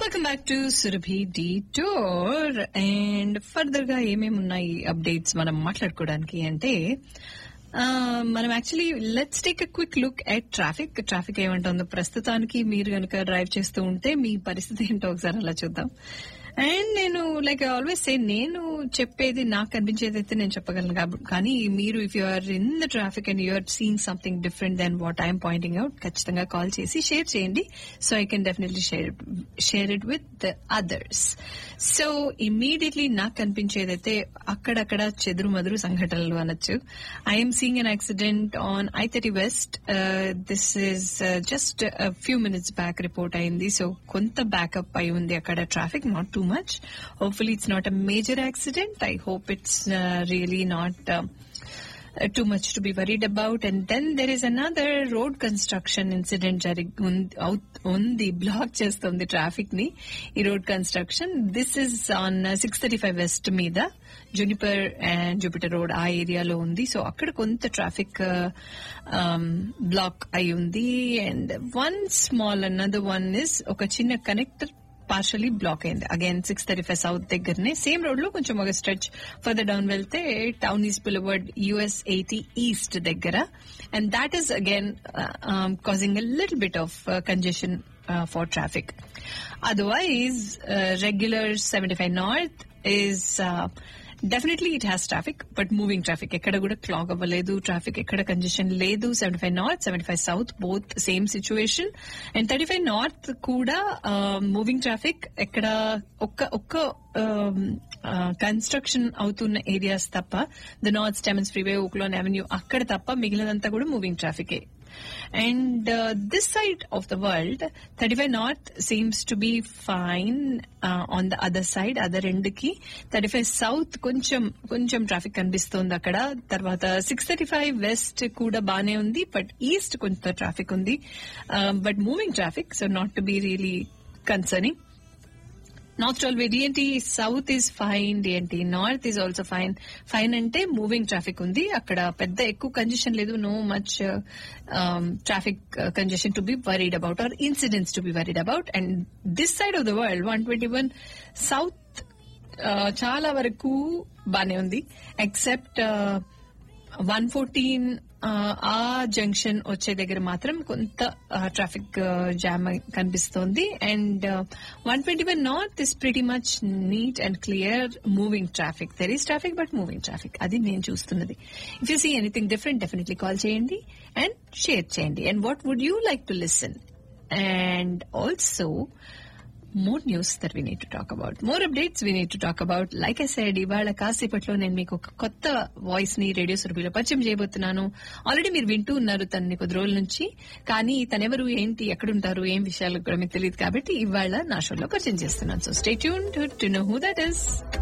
Welcome back to Surabhi the tour and further గా ఏమేమి ఉన్నాయి అప్డేట్స్ మనం మాట్లాడుకోవడానికి అంటే ఆ, మనం actually let's take a quick look at traffic traffic ఏమంటుందో ప్రస్తుతానికి మీరు కనుక డ్రైవ్ చేస్తూ ఉంటే మీ పరిస్థితి ఏంటో ఒకసారి అలా చూద్దాం అండ్ నేను లైక్ ఆల్వేస్ సే నేను చెప్పేది నాకు కనిపించేది అయితే నేను చెప్పగలను కాబ- కానీ మీరు if you are in the traffic and you're seeing something different then what I'm pointing out ఖచ్చితంగా కాల్ చేసి షేర్ చేయండి so I can definitely share share it with the others so immediately నాకు కనిపించేదైతే అక్కడక్కడ చెదురు మదురు సంఘటనలు అనొచ్చు I'm seeing an accident on I thirty west this is just few minutes back report అయింది సో కొంత బ్యాకప్ అయి ఉంది అక్కడ traffic not too much hopefully it's not a major accident I hope it's really not uh, too much to be worried about. And then there is another road construction incident జరిగి ఉన్- అవుత్- ఉంది black చేస్తుంది traffic ని ఈ road construction this is on six thirty five west మీద Juniper and Jupiter road ఆ ఏరియాలో ఉంది సో అక్కడ కొంత ట్రాఫిక్ బ్లాక్ అయి ఉంది and one small another one is ఒక చిన్న కనెక్టర్ పార్షలీ బ్లాక్ అయింది again six thirty five south దగ్గరనే సేమ్ రోడ్ లో కొంచెం ఒక స్ట్రెచ్ ఫర్దర్ డౌన్ వెళ్తే Town East boulevard US eighty east దగ్గర and that is again causing a little bit of congestion for traffic otherwise regular seventy five north is definitely it has traffic but moving traffic ఎక్కడ కూడా clog అవ్వలేదు traffic ఎక్కడ congestion లేదు seventy five north seventy five south both same situation and thirty five north కూడా moving traffic ఎక్కడ ఒక్క ఒక్క construction అవుతున్న ఏరియాస్ తప్ప the north Stemmons freeway Oak Lawn avenue అక్కడ తప్ప మిగిలినంతా కూడా మూవింగ్ ట్రాఫికే And uh, this side of the world, 35 North seems to be fine uh, on the other side, other end కి 35 South కొంచెం కొంచెం ట్రాఫిక్ కనిపిస్తోంది అక్కడ తర్వాత సిక్స్ థర్టీ ఫైవ్ వెస్ట్ కూడా బానే ఉంది బట్ ఈస్ట్ కొంత ట్రాఫిక్ ఉంది but moving traffic so not to be really concerning north railway DNT south is fine DNT north is also fine fine అంటే మూవింగ్ ట్రాఫిక్ ఉంది అక్కడ పెద్ద ఎక్కువ కంజెషన్ లేదు no much traffic congestion to be worried about or incidents to be worried about and this side of the world one twenty one south చాలా వరకు బానే ఉంది ఎక్సెప్ట్ వన్ ఫోర్టీన్ ఆ జంక్షన్ వచ్చే దగ్గర మాత్రం కొంత ట్రాఫిక్ జామ్ కనిపిస్తోంది and one twenty one north is pretty much neat and clear moving traffic there is traffic but moving traffic అది నేను చూస్తున్నది if you see anything different definitely call చేయండి అండ్ షేర్ చేయండి and what would you like to listen and also more news that we need to talk about more updates we need to talk about like I side ఇవాళ కాసేపట్లో నేను మీకు ఒక కొత్త voice ని radio సురభిలో పరిచయం చేయబోతున్నాను ఆల్రెడీ మీరు వింటూ ఉన్నారు తనని కొద్ది రోజుల నుంచి కానీ తనెవరు ఏంటి ఎక్కడుంటారు ఏం విషయాలు కూడా మీకు తెలియదు కాబట్టి ఇవాళ నా షోలో పరిచయం చేస్తున్నాను so stay tune to know who that is